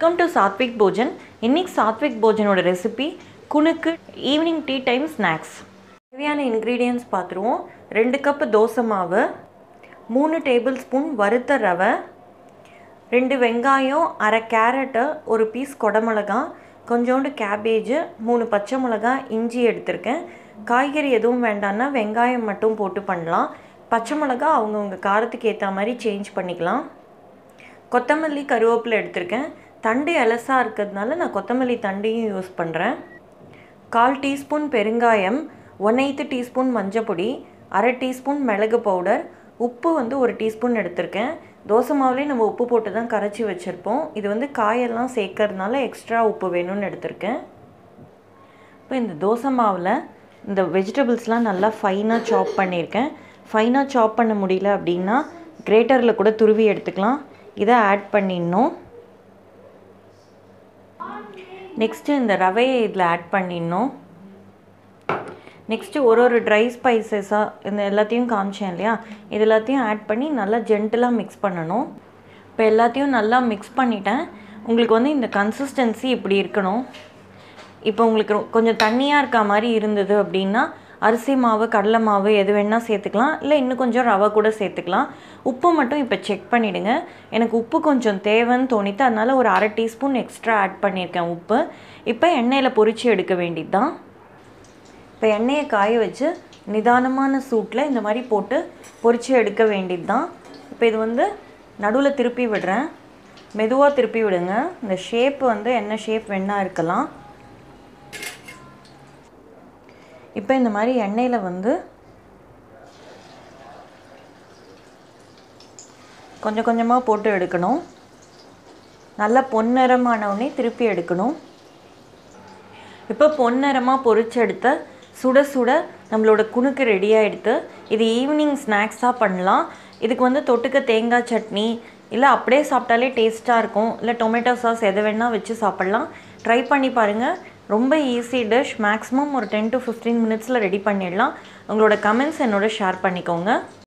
welcome to Satvik Bhojan இன்னைக்கு சாத்விக் போஜனோட recipe kunukku evening tea time snacks தேவையான இன்க்ரீடியன்ஸ் பார்த்துருவோம் ரெண்டு கப்பு தோசை மாவு மூணு டேபிள் ஸ்பூன் வறுத்த ரவை ரெண்டு வெங்காயம் அரை கேரட்டு ஒரு பீஸ் கொடமிளகா கொஞ்சோண்டு கேபேஜு மூணு பச்சை மிளகா இஞ்சி எடுத்திருக்கேன் காய்கறி எதுவும் வேண்டான்னா வெங்காயம் மட்டும் போட்டு பண்ணலாம் பச்சை மிளகா அவங்கவுங்க காரத்துக்கு ஏற்ற மாதிரி சேஞ்ச் பண்ணிக்கலாம் கொத்தமல்லி கருவேப்பிலை எடுத்திருக்கேன் தண்டு எலசாக இருக்கிறதுனால நான் கொத்தமல்லி தண்டையும் யூஸ் பண்ணுறேன் கால் டீஸ்பூன் பெருங்காயம் ஒன் எய்த்து டீஸ்பூன் மஞ்சப்பொடி அரை டீஸ்பூன் மிளகு பவுடர் உப்பு வந்து ஒரு டீஸ்பூன் எடுத்திருக்கேன் தோசை மாவுலேயே நம்ம உப்பு போட்டு தான் கரைச்சி வச்சுருப்போம் இது வந்து காயெல்லாம் சேர்க்கறதுனால எக்ஸ்ட்ரா உப்பு வேணும்னு எடுத்திருக்கேன் இப்போ இந்த தோசை மாவில் இந்த வெஜிடபிள்ஸ்லாம் நல்லா ஃபைனாக சாப் பண்ணியிருக்கேன் ஃபைனாக சாப் பண்ண முடியல அப்படின்னா கிரேட்டரில் கூட துருவி எடுத்துக்கலாம் இதை ஆட் பண்ணிடணும் நெக்ஸ்ட்டு இந்த ரவையை இதில் ஆட் பண்ணிடணும் நெக்ஸ்ட்டு ஒரு ஒரு ட்ரை ஸ்பைசஸாக இந்த எல்லாத்தையும் காமிச்சேன் இல்லையா இது எல்லாத்தையும் ஆட் பண்ணி நல்லா ஜென்டிலாக மிக்ஸ் பண்ணணும் இப்போ எல்லாத்தையும் நல்லா மிக்ஸ் பண்ணிட்டேன் உங்களுக்கு வந்து இந்த கன்சிஸ்டன்சி இப்படி இருக்கணும் இப்போ உங்களுக்கு ரொ- கொஞ்சம் தண்ணியாக இருக்க மாதிரி இருந்தது அப்படின்னா அரிசி மாவு கடலை மாவு எது வேணால் சேர்த்துக்கலாம் இல்லை இன்னும் கொஞ்சம் ரவை கூட சேர்த்துக்கலாம் உப்பு மட்டும் இப்போ செக் பண்ணிவிடுங்க எனக்கு உப்பு கொஞ்சம் தேவைன்னு தோணித்து அதனால் ஒரு அரை டீஸ்பூன் எக்ஸ்ட்ரா ஆட் பண்ணியிருக்கேன் உப்பு இப்போ எண்ணெயில் பொரிச்சு எடுக்க வேண்டியது தான் இப்போ எண்ணெயை காய வச்சு நிதானமான சூட்டில் இந்த மாதிரி போட்டு பொரிச்சு எடுக்க வேண்டியது தான் இப்போ இது வந்து நடுவில் திருப்பி விடுறேன் மெதுவாக திருப்பி விடுங்க இந்த ஷேப் வந்து என்ன ஷேப் வேணால் இருக்கலாம் இப்போ இந்த மாதிரி எண்ணெயில் வந்து கொஞ்சம் கொஞ்சமாக போட்டு எடுக்கணும் நல்லா பொன்னிறமான உடனே திருப்பி எடுக்கணும் இப்போ பொன்னிறமாக பொரிச்செடுத்த சுட சுட நம்மளோட குணுக்கு ரெடி ஆகிடுது இது ஈவினிங் ஸ்நாக்ஸாக பண்ணலாம் இதுக்கு வந்து தொட்டுக்க தேங்காய் சட்னி இல்லை அப்படியே சாப்பிட்டாலே டேஸ்ட்டாக இருக்கும் இல்லை டொமேட்டோ சாஸ் எதை வேணால் வச்சு சாப்பிட்லாம் ட்ரை பண்ணி பாருங்கள் ரொம்ப ஈஸி டிஷ் மேக்ஸிமம் ஒரு டென் டு ஃபிஃப்டீன் மினிட்ஸில் ரெடி பண்ணிடலாம் உங்களோட கமெண்ட்ஸ் என்னோட ஷேர் பண்ணிக்கோங்க